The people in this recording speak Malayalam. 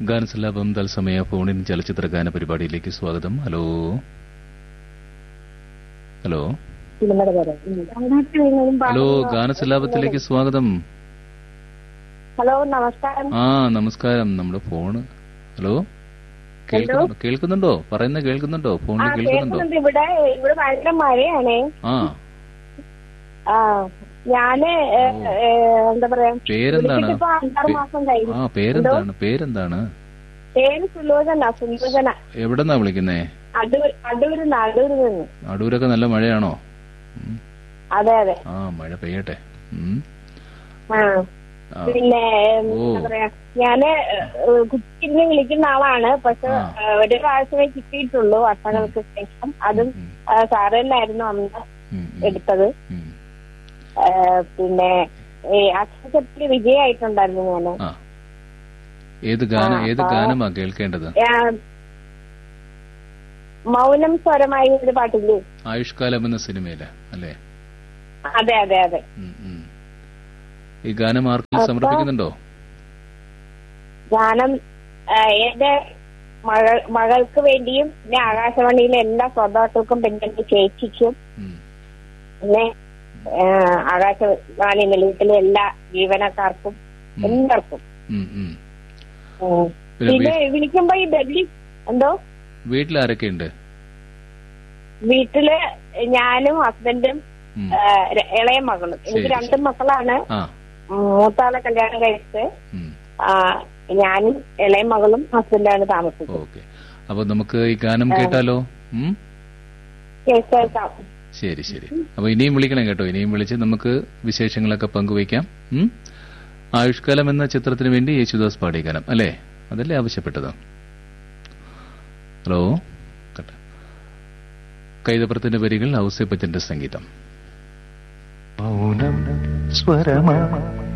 ഗാനസല്ലാപം തത്സമയ ഫോണിൻ ചലച്ചിത്ര ഗാന പരിപാടിയിലേക്ക് സ്വാഗതം ഹലോ ഹലോ സിനിമയുടെ പേര് ഉം. ഹലോ ഗാനസല്ലാപത്തിലേക്ക് സ്വാഗതം ഹലോ നമസ്കാരം ആ നമസ്കാരം നമ്മുടെ ഫോണ് ഹലോ കേൾക്കുന്നുണ്ടോ കേൾക്കുന്നുണ്ടോ പറയുന്ന കേൾക്കുന്നുണ്ടോ ആ ഫോണിൽ കേൾക്കുന്നുണ്ടോ കേൾക്കുന്നുണ്ട് ഇവിടെ ഇവിടെ ഭയങ്കര മഴയാണേ ആ ആ ഞാന് ഏ, ഏ, എന്താ പറയാ പേരെന്താണ് വിളിച്ചിട്ടിപ്പോ അഞ്ചാറ് മാസം കഴിഞ്ഞു ആ പേരെന്താണ് പേരെന്താണ് പേര് സുലോചന സുലോചന എവിടെന്നാ വിളിക്കുന്നേ അടൂർ അടൂര് അടൂര് നിന്ന് അടൂരൊക്കെ നല്ല മഴയാണോ ഉം. അതെ അതെ ആ മഴ പെയ്യട്ടെ ഉം. ആ ആ. പിന്നെ ഓ. എന്താ പറയാ ഞാന് കുട്ടിന്ന് വിളിക്കുന്ന ആളാണ് പക്ഷെ ആ. ഏ, ഒരു പ്രാവശ്യമേ കിട്ടിയിട്ടുള്ളൂ വർഷങ്ങൾക്ക് ശേഷം അതും ഉം. ആ, സാറ് തന്നെയായിരുന്നു അന്ന് ഉം. ഉം. എടുത്തത് ഉം. ആ, പിന്നെ ഈ അക്ഷരത്തിൽ വിജയായിട്ടുണ്ടായിരുന്നു ഞാന് ആ ഏത് ഗാനം ആ, ഏത് ആ. ഗാനമാ കേൾക്കേണ്ടത് ആ, മൗനം സ്വരമായി ഒരു പാട്ടില്ലേ ആയുഷ്കാലം എന്ന സിനിമയില് അല്ലേ അതെ അതെ അതെ ഉം, ഉം. ഈ ഗാനം ആർക്കും അപ്പൊ- സമർപ്പിക്കുന്നുണ്ടോ ഗാനം ആ, എന്റെ മകൾ മകൾക്ക് വേണ്ടിയും പിന്നെ ആകാശവാണിയിലെ എല്ലാ ശ്രോതാക്കൾക്കും പിന്നെ എന്റെ ചേച്ചിക്കും ഉം. പിന്നെ ആ, ആകാശവാണി നിലയത്തിലെ എല്ലാ ജീവനക്കാർക്കും ഉം. എല്ലാവർക്കും ഉം, ഉം. ഉം. പിന്നെ പിന്നെ വിളിക്കുമ്പോ ഈ ഡൽഹി എന്തോ വീട്ടിൽ ആരൊക്കെയുണ്ട് വീട്ടില് ഞാനും ഹസ്ബൻഡും ഉം. ആ, ര- ഇളയ മകളും എനിക്ക് ശരി, രണ്ട് മക്കളാണ് ആ മൂത്താളെ കല്യാണം കഴിച്ച് ഉം. ആ, ഞാനും ഇളയ മകളും ഹസ്ബൻഡാണ് താമസിക്കുന്നത് ഓക്കെ അപ്പൊ നമുക്ക് ഈ ഗാനം കേട്ടാലോ ഉം? കേൾക്കാം ശരി ശരി അപ്പൊ ഇനിയും വിളിക്കണം കേട്ടോ ഇനിയും വിളിച്ച് നമുക്ക് വിശേഷങ്ങളൊക്കെ പങ്കുവയ്ക്കാം ഉം? ആയുഷ്കാലം എന്ന ചിത്രത്തിന് വേണ്ടി യേശുദാസ് പാടിയ ഗാനം അല്ലേ അതല്ലേ ആവശ്യപ്പെട്ടത് ഹലോ കട്ട്. കൈതപ്രത്തിന്റെ വരികൾ ഔസേപ്പച്ചന്റെ സംഗീതം മൗനം സ്വരമാ